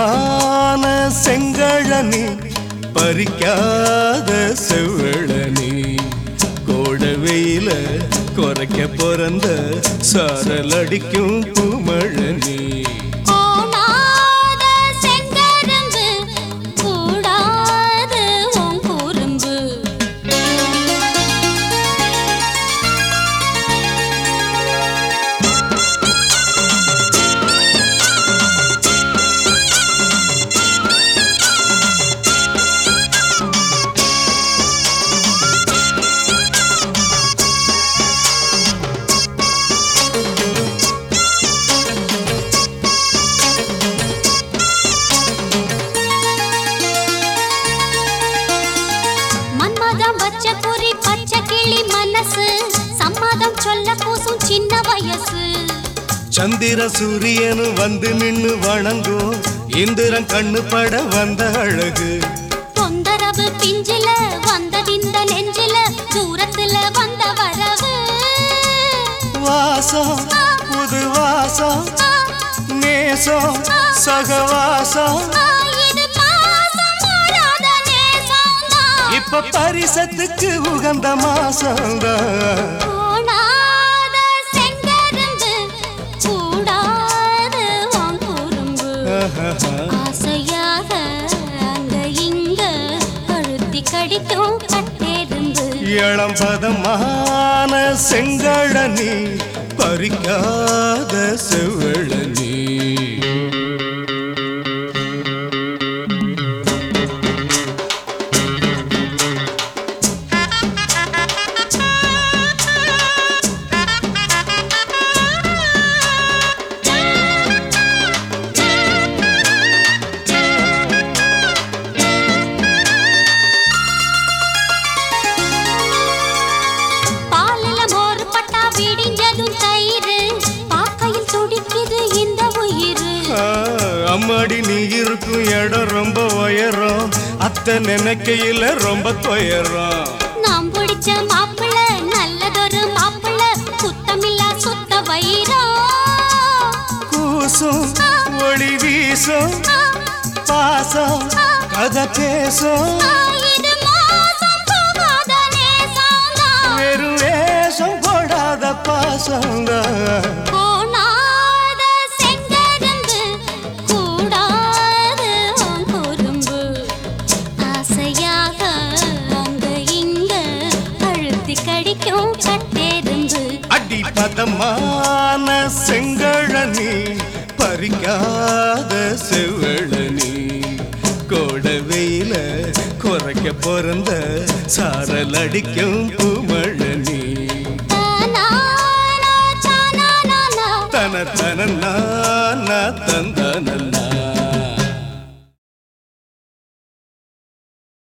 பதமான செங்கழனி பறிக்காத செவ்வழனி கோட வெயில குறைக்க பிறந்த சாரல் அடிக்கும் பூமழனி போனாத செங்கரும்பு கூடாது உன் குறும்பு மன்மதம் வச்ச குறி பச்சை கிளி மனசு சம்மதம் சொல்ல கூசும் சின்ன வயசு சந்திர சூரியனு வந்து நின்னு வணங்கும் இந்திரன் கண்ணு பட வந்த அழகு தொந்தரவு பிஞ்சில வந்த விந்த நெஞ்சில தூரத்துல வந்த வரவு வாசம் புது வாசம் நேசம் சகவாசம் ஆ, இது பாசம் மாறாத நேசம்தான். இப்ப பரிசத்துக்கு உகந்த மாசம்தான் போனாத செங்கரும்பு கூடாது உன் குறும்பு ஆசையாக அங்க இங்க அழுத்தி கடிக்கும் கட்டெரும்பு இளம் பதமான செங்கழனி பறிக்காத செவ்வழனி பாலில மோர் பட்டா விடிஞ்சதும் தயிர் பாக்கையில் துடிக்குது இந்த உயிர் ஆ, அம்மாடி நீ இருக்கும் இடம் ரொம்ப உயரம் அத்தை நினைக்கையில ரொம்ப துயரம் நாம் பிடிச்ச மாப்பிள்ள நல்லதொரு மாப்பிள்ள குத்தமில்லா சுத்த வைரம் கூசும் ஒளி வீசும் பாசம் கதை பேசும் ஆ, இது மோசம் போகாத நேசம்தான். வெறும் வேஷம் போடாத பாசம்தான் போனாத செங்கரும்பு கூடாது உன் குறும்பு ஆசையாக அங்க இங்க அழுத்தி கடிக்கும் கட்டெரும்பு அடி பதமான செங்கழனி பறிக்காத செவ்வழனி கோட வெயில குறைக்க பிறந்த சாரல் அடிக்கும் பூமழனி தானானா, தானானானா. தன தன தந்தனல்லா